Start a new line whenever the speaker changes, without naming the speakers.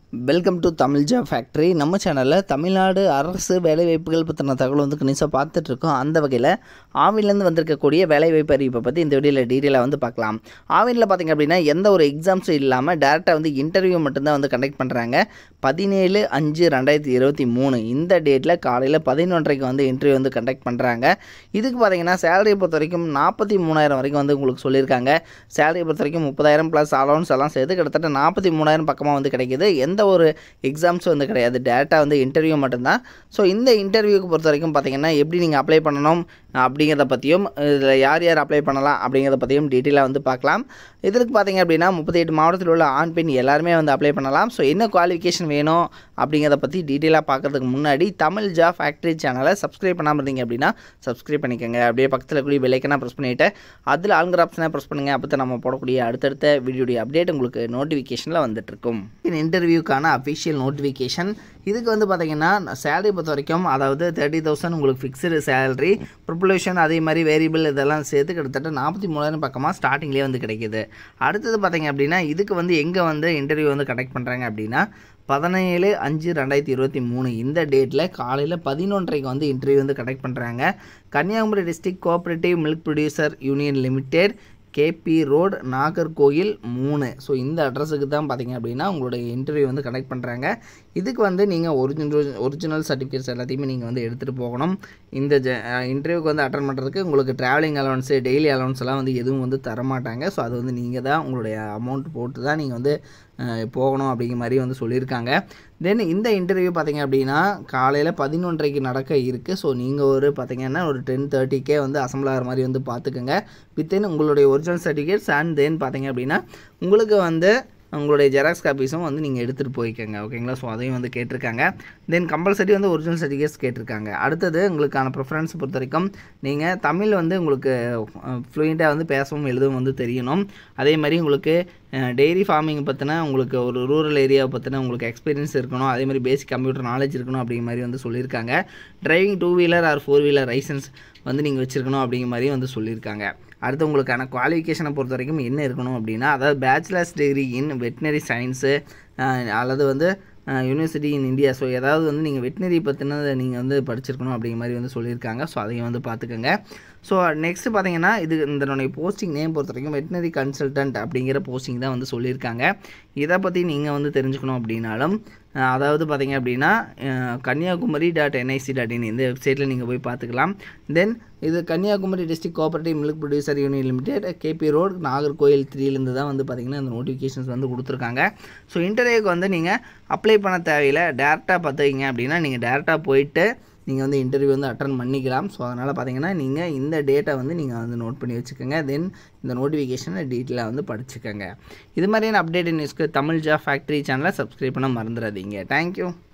welcome to Tamil job factory நம்ம சேனலில் தமிழ்நாடு அரசு வேலைவாய்ப்புகள் பற்றின தகவல் வந்து கணிசாக பார்த்துட்ருக்கோம் அந்த வகையில் ஆவின்லேருந்து வந்திருக்கக்கூடிய வேலைவாய்ப்பு அறிவிப்பை பற்றி இந்த வீடியோவில் டீட்டெயிலாக வந்து பார்க்கலாம் ஆவினில் பார்த்திங்க அப்படின்னா எந்த ஒரு எக்ஸாம்ஸும் இல்லாமல் டேரெக்டாக வந்து இன்டர்வியூ மட்டும்தான் வந்து கண்டக்ட் பண்ணுறாங்க பதினேழு அஞ்சு ரெண்டாயிரத்தி இருபத்தி மூணு இந்த டேட்டில் காலையில் பதினொன்றரைக்கு வந்து இன்டர்வியூ வந்து கண்டக்ட் பண்ணுறாங்க இதுக்கு பார்த்தீங்கன்னா சேலரியை பொறுத்த வரைக்கும் நாற்பத்தி மூணாயிரம் வரைக்கும் வந்து உங்களுக்கு சொல்லியிருக்காங்க சேலரியை பொறுத்த வரைக்கும் முப்பதாயிரம் ப்ளஸ் அலௌன்ஸ் எல்லாம் சேர்த்து கிட்டத்தட்ட நாற்பத்தி மூணாயிரம் பக்கமாக வந்து கிடைக்கிது எந்த ஒரு எக்ஸாம்ஸும் வந்து கிடையாது டேரெக்டாக வந்து இன்டர்வியூ மட்டும்தான் ஸோ இந்த இன்டர்வியூக்கு பொறுத்த வரைக்கும் பார்த்தீங்கன்னா எப்படி நீங்கள் அப்ளை பண்ணணும் அப்படிங்கிறத பற்றியும் இதில் யார் யார் அப்ளை பண்ணலாம் அப்படிங்கிறத பற்றியும் டீட்டெயிலாக வந்து பார்க்கலாம் இதற்கு பார்த்தீங்க அப்படின்னா முப்பத்தி எட்டு மாவட்டத்தில் உள்ள ஆண் பெண் எல்லாருமே வந்து அப்ளை பண்ணலாம் ஸோ என்ன குவாலிஃபிகேஷன் வேணும் அப்படிங்கிறத பற்றி டீட்டெயிலாக பார்க்கறதுக்கு முன்னாடி தமிழ் ஜா ஃபேக்ட்ரி சேனலை சப்ஸ்கிரைப் பண்ணாமல் இருந்தீங்க அப்படின்னா சப்ஸ்கிரைப் பண்ணிக்கோங்க அப்படியே பக்கத்தில் கூடிய பெல்லைக்கனாக ப்ரெஸ் பண்ணிவிட்டு அதில் ஆளுங்கிற ஆப்ஷனை ப்ரெஸ் பண்ணுங்கள் அப்போ தான் நம்ம போடக்கூடிய அடுத்தடுத்த வீடியோடைய அப்டேட் உங்களுக்கு நோட்டிஃபிகேஷனில் வந்துட்டுருக்கும் இன்டர்வியூக்கான அஃபிஷியல் நோட்டிஃபிகேஷன் இதுக்கு வந்து பார்த்தீங்கன்னா சேலரி பொறுத்த வரைக்கும் அதாவது தேர்ட்டி தௌசண்ட் உங்களுக்கு ஃபிக்ஸ்டு சேலரி ப்ரிப்பலேஷன் அதே மாதிரி வேரியபிள் இதெல்லாம் சேர்த்து கிட்டத்தட்ட நாற்பத்தி மூணாயிரம் பக்கமாக ஸ்டார்டிங்லேயே வந்து கிடைக்கிது அடுத்தது பார்த்தீங்க அப்படின்னா இதுக்கு வந்து எங்கே வந்து இன்டர்வியூ வந்து கண்டக்ட் பண்ணுறாங்க அப்படின்னா பதினேழு அஞ்சு ரெண்டாயிரத்தி இருபத்தி மூணு இந்த டேட்டில் காலையில் பதினொன்றரைக்கு வந்து இன்டர்வியூ வந்து கண்டக்ட் பண்ணுறாங்க Kanyakumari district cooperative milk producer union limited KP road Nagercoil மூணு ஸோ இந்த அட்ரஸுக்கு தான் பார்த்தீங்க அப்படின்னா உங்களுடைய இன்டர்வியூ வந்து கண்டக்ட் பண்ணுறாங்க இதுக்கு வந்து நீங்கள் ஒரிஜினல் ஒரிஜினல் சர்டிஃபிகேட்ஸ் எல்லாத்தையுமே நீங்கள் வந்து எடுத்துகிட்டு போகணும் இந்த ஜ இன்டர்வியூக்கு வந்து அட்டன் பண்ணுறதுக்கு உங்களுக்கு ட்ராவலிங் அலவன்ஸு டெய்லி அலவன்ஸ் எல்லாம் வந்து எதுவும் வந்து தரமாட்டாங்க ஸோ அது வந்து நீங்கள் தான் உங்களுடைய அமௌண்ட் போட்டு தான் நீங்கள் வந்து போகணும் அப்படிங்கிற மாதிரி வந்து சொல்லியிருக்காங்க தென் இந்த இன்டர்வியூ பார்த்தீங்க அப்படின்னா காலையில் பதினொன்றரைக்கு நடக்க இருக்குது ஸோ நீங்கள் ஒரு பார்த்தீங்கன்னா ஒரு டென் தேர்ட்டிக்கே வந்து அசம்பிள் ஆகிற மாதிரி வந்து பார்த்துக்கோங்க வித்தின் உங்களுடைய ஒரிஜினல் சர்டிஃபிகேட்ஸ் அண்ட் தென் பார்த்தீங்க அப்படின்னா உங்களுக்கு வந்து உங்களுடைய ஜெராக்ஸ் காப்பீஸும் வந்து நீங்கள் எடுத்துகிட்டு போய்க்கோங்க ஓகேங்களா ஸோ அதையும் வந்து கேட்டிருக்காங்க தென் கம்பல்சரி வந்து ஒரிஜினல் சர்டிஃபிகேட்ஸ் கேட்டிருக்காங்க அடுத்தது உங்களுக்கான ப்ரிஃபரன்ஸ் பொறுத்த வரைக்கும் நீங்கள் தமிழ் வந்து உங்களுக்கு ஃப்ளூயண்ட்டாக வந்து பேசவும் எழுதவும் வந்து தெரியணும் அதே மாதிரி உங்களுக்கு டெய்ரி ஃபார்மிங் பற்றின உங்களுக்கு ஒரு ரூரல் ஏரியாவை பற்றின உங்களுக்கு எக்ஸ்பீரியன்ஸ் இருக்கணும் அதே மாதிரி பேசிக் கம்ப்யூட்டர் நாலேஜ் இருக்கணும் அப்படிங்கிற மாதிரி வந்து சொல்லியிருக்காங்க driving two wheeler or four wheeler license வந்து நீங்கள் வச்சுருக்கணும் அப்படிங்கிற மாதிரி வந்து சொல்லியிருக்காங்க அடுத்து உங்களுக்கான குவாலிஃபிகேஷனை பொறுத்த வரைக்கும் என்ன இருக்கணும் அப்படின்னா அதாவது bachelors degree in veterinary science அல்லது வந்து யூனிவர்சிட்டி இன் இந்தியா ஸோ ஏதாவது வந்து நீங்கள் வெட்டினரி பற்றினதை நீங்கள் வந்து படிச்சிருக்கணும் அப்படிங்கிற மாதிரி வந்து சொல்லியிருக்காங்க ஸோ அதையும் வந்து பார்த்துக்கோங்க ஸோ நெக்ஸ்ட்டு பார்த்தீங்கன்னா இது இதனுடைய போஸ்டிங் நேம் பொறுத்த வரைக்கும் வெட்டினரி கன்சல்டன்ட் அப்படிங்கிற போஸ்டிங் தான் வந்து சொல்லியிருக்காங்க இதை பற்றி நீங்கள் வந்து தெரிஞ்சுக்கணும் அப்படின்னாலும் அதாவது பார்த்தீங்க அப்படின்னா Kanyakumari dot NIC dot in இந்த வெப்சைட்டில் நீங்கள் போய் பார்த்துக்கலாம் தென் இது Kanyakumari district cooperative milk producer union limited KP road Nagercoil த்ரீலேருந்து தான் வந்து பார்த்திங்கன்னா இந்த நோட்டிஃபிகேஷன்ஸ் வந்து கொடுத்துருக்காங்க ஸோ இன்டர்வியூக்கு வந்து நீங்கள் அப்ளை பண்ண தேவையில்லை டேரெக்டாக பார்த்துக்கிங்க அப்படின்னா நீங்கள் டேரெக்டாக போயிட்டு நீங்கள் வந்து இன்டர்வியூ வந்து அட்டன் பண்ணிக்கலாம் ஸோ அதனால் பார்த்தீங்கன்னா நீங்கள் இந்த டேட்டை வந்து நீங்கள் வந்து நோட் பண்ணி வச்சுக்கோங்க தென் இந்த நோட்டிஃபிகேஷனை டீட்டெயிலாக வந்து படிச்சுக்கோங்க இது மாதிரியான அப்டேட் நியூஸ்க்கு தமிழ் ஜா ஃபேக்ட்ரி சேனலை சப்ஸ்கிரைப் பண்ண மறந்துடாதீங்க தேங்க்யூ